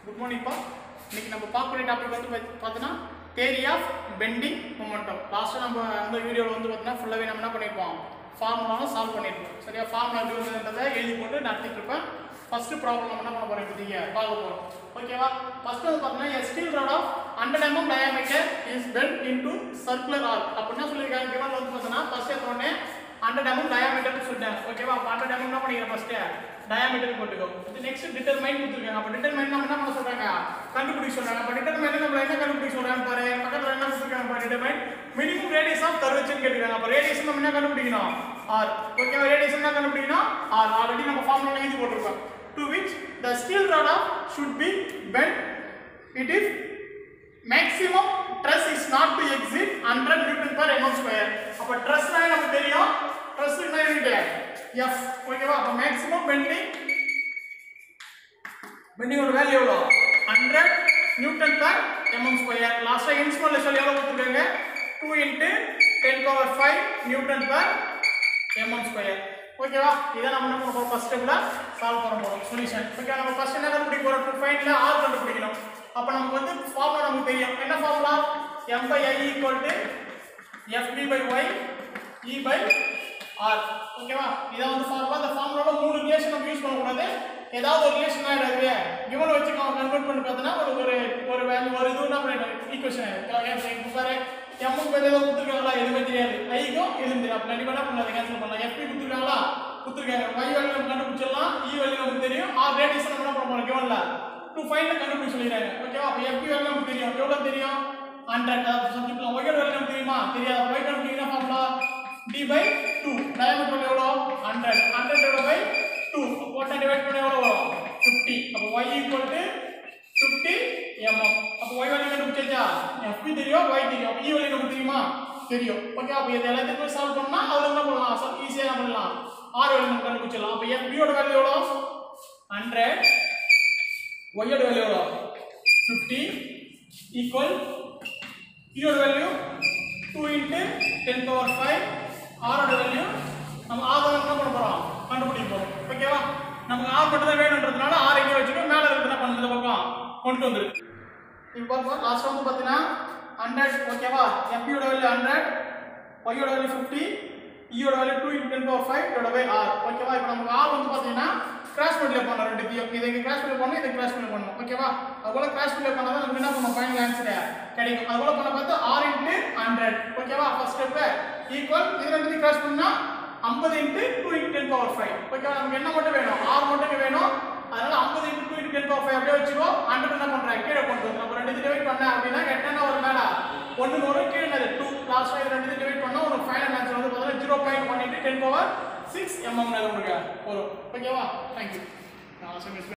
good மார்னிங்ப்பா இன்னைக்கு நம்ம பார்க்கக்கூடிய டாபிக் வந்து பாத்தி- பார்த்தீங்கன்னா தேரி ஆஃப் பெண்டிங் மொமெண்டம் லாஸ்ட்டாக நம்ம அந்த வீடியோவில் வந்து பார்த்தீங்கன்னா ஃபுல்லாகவே நம்ம என்ன பண்ணியிருப்போம் ஃபார்முலாவும் சால்வ் பண்ணியிருப்போம் சரியா ஃபார்முலா எப்படி வந்ததுன்றதை எழுதி போட்டு நடத்திட்டு இருப்பேன் ஃபஸ்ட்டு ப்ராப்ளம் நம்ம என்ன பண்ண போகிறோம் இப்போதைக்கு பார்க்க போகிறோம் ஓகேவா ஃபர்ஸ்ட் வந்து பார்த்தீங்கன்னா a steel rod of 100 mm diameter is bent into circular arc அப்போ என்ன சொல்லியிருக்காங்க கிவன் வந்து பார்த்தீங்கன்னா ஃபர்ஸ்ட் எடுத்த உடனே 100 mm diameter சொல்லிட்டாங்க ஓகேவா அப்போ 100 mm என்ன பண்ணிக்கிறேன் ஃபர்ஸ்ட் டயாமீட்டர் போட்டுக்கோ இது நெக்ஸ்ட் டிட்டர்மைன் கொடுத்துருக்காங்க அப்போ டிட்டர்மைன் நம்ம என்ன பண்ண சொல்றாங்க கண்டுபிடிக்க சொல்றாங்க அப்போ டிட்டர்மைன் நம்ம என்ன கண்டுபிடிக்க சொல்றாங்க பாரு பக்கத்துல என்ன கொடுத்துருக்காங்க பாரு determine minimum radius of curvature கேட்டுருக்காங்க அப்போ ரேடியஸ் நம்ம என்ன கண்டுபிடிக்கணும் ஆர் ஓகேவா ரேடியஸ் என்ன கண்டுபிடிக்கணும் ஆர் ஆல்ரெடி நம்ம ஃபார்முலா எழுதி போட்டிருக்கோம் to which the steel rod of should be bent it is maximum stress is not to exceed 100 newton per mm square அப்ப stress னா நமக்கு தெரியும் stress னா என்னது f ஓகேவா அப்ப maximum bending bending ஓட வேல்யூ எவ்வளவு 100 newton per mm square லாஸ்டா இன்ஸ்மால்ல சொல்லி எவ்வளவு கொடுத்துருக்காங்க 2 into 10 power 5 newton per mm square ஓகேவா இதை நம்ம என்ன பண்ண போறோம் ஃபர்ஸ்ட் ஸ்டெப்ல சால்வ் பண்ண போறோம் சொல்யூஷன் ஓகே நம்ம ஃபர்ஸ்ட் என்ன கண்டுபிடிக்க போறோம் டு ஃபைண்ட்ல r கண்டுபிடிக்கணும் அப்ப நமக்கு வந்து ஃபார்முலா நமக்கு தெரியும் என்ன formula m by i equal to fb by y e by r ஓகேவா இதான் வந்து ஃபார்முலா இந்த ஃபார்முலால மூணு ரிலேஷன் நம்ம யூஸ் பண்ண கூடாது ஏதாவது ஒரு ரிலேஷன் ஆயிடாது கிவன் வச்சு நம்ம கன்வெர்ட் பண்ணி பார்த்தனா ஒரு ஒரு ஒரு வேல்யூ ஒரு இது என்ன பண்ணிடணும் ஈக்குவேஷன் இப்போ பாரு எம்முக்கு பேர் ஏதோ கொடுத்துருக்காங்களா எதுவுமே தெரியாது ஐக்கும் எதுவும் தெரியும் அப்போ கண்டிப்பாக என்ன பண்ணலாம் கேன்சல் பண்ணலாம் எஃபி கொடுத்துருக்காங்களா கொடுத்துருக்காங்க y வேல்யூ நம்ம கண்டுபிடிச்சிடலாம் e வேல்யூ நமக்கு தெரியும் ஆர் ரேடியஸ் நம்ம என்ன பண்ண போறோம் கிவன்ல டூ ஃபைவ்ல கண்டுபிடிச்சு சொல்லிடுறாங்க ஓகேவா அப்போ எஃபி வேல்யூ நமக்கு தெரியும் எவ்வளவு தெரியும் ஹண்ட்ரட் அதாவது சொல்லிக்கலாம் ஒய் வேல்யூ நமக்கு தெரியுமா தெரியாது ஒய் கண்டுபிடிக்கிற ஃபார்முலா d by 2 டயமீட்டர் எவ்வளோ 100 100 டிவைட் பை 2 போட்டா டிவைட் பண்ண எவ்வளோ வரும் 50 அப்போ y ஈக்குவல் டு 50 mm அப்போ y வேல்யூ கண்டுபிடிச்சா fp தெரியும் y தெரியும் அப்போ e வேல்யூ நமக்கு தெரியுமா தெரியும் ஓகே அப்போ இது எல்லாத்தையும் சால்வ் பண்ணா அதுல என்ன பண்ணலாம் ஈஸியா என்ன பண்ணலாம் r வேல்யூ நம்ம கண்டுபிடிச்சிடலாம் அப்போ fp யோட வேல்யூ எவ்வளோ 100 y யோட வேல்யூ எவ்வளோ 50 ஈக்குவல் e யோட வேல்யூ 2 into 10 power 5 r ஓட வேல்யூ நம்ம r தான் என்ன பண்ண போறோம் கண்டுபிடிக்க போறோம் ஓகேவா நமக்கு r மட்டும் தான் வேணும்ன்றதுனால r எங்க வச்சுக்கோ மேல இருக்கிறது என்ன பண்ணுது இந்த பக்கம் கொண்டு வந்துரு இப்போ பாருங்க லாஸ்ட் வந்து பார்த்தீங்கன்னா 100 ஓகேவா f யோட வேல்யூ 100 y யோட வேல்யூ 50 e யோட value 2 into 10 power 5 divided by r ஓகேவா இப்போ நமக்கு r வந்து பார்த்தீங்கன்னா கிராஸ் மல்டிப்ளை பண்ணலாம் ரெண்டுத்தையும் இதை இங்க கிராஸ் மல்டிப்ளை பண்ணணும் இதை கிராஸ் மல்டிப்ளை பண்ணணும் ஓகேவா அதுபோல கிராஸ் மல்டிப்ளை பண்ணா தான் நமக்கு என்ன பண்ணும் ஃபைனல் ஆன்சர் கிடைக்கும் அதுபோல பண்ண பார்த்து r into 100 ஓகேவா ஃபர்ஸ்ட் ஸ்டெப் ஈக்குவல் இது ரெண்டுத்தையும் கிராஸ் பண்ணா 50 into 2 into 10 power 5 ஓகேவா நமக்கு என்ன மட்டும் வேணும் r மட்டும் இங்க வேணும் அதனால 50 into 2 into 10 power 5 அப்படியே வச்சுக்கோ 100 என்ன பண்றேன் கீழே கொண்டு வந்து நம்ம ரெண்டு டிவைட் பண்ண அப்படின்னா எட்டனா ஒரு மேல ஒன்னு ஒரு கீழே என்னது 2 லாஸ்ட் இது ரெண்டு டிவைட் பண்ணா ஒரு ஃபைனல் ஆன்சர் வந்து பார்த்தா 0.1 into 10 power 6 mm உங்களுக்கு வரும் ஓகேவா थैंक यू நான்